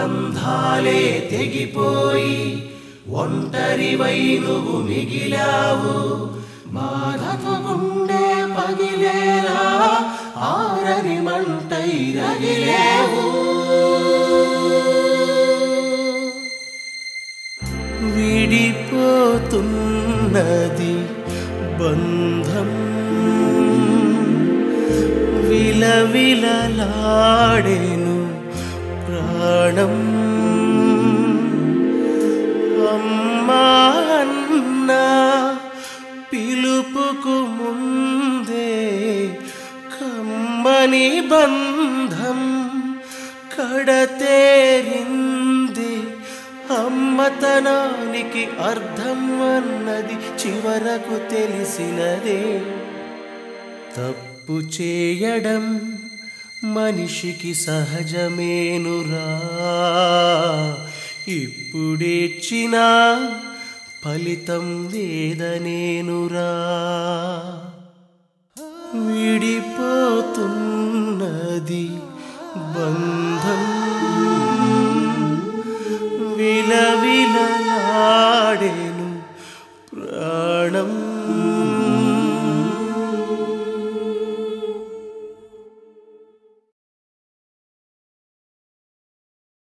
బంధాలే తెగిపోయి ఒంటరివై నువ్వు మిగిలావు బాధతో గుండె పగిలేలా ఆరని మంటై రగిలేవు విడిపోతున్నది బంధం విలవిలలాడేను ప్రాణం అమ్మా అన్న పిలుపుకు ముందే కమ్మని బంధం కడతేరింది అమ్మతనానికి అర్థం అన్నది చివరకు తెలిసినదే తప్పు చేయడం మనిషికి సహజమేనురా ఇప్పుడేచ్చినా ఫలితం లేదనేనురా విడిపోతున్నది బంధం విలవిలలాడేను ప్రాణం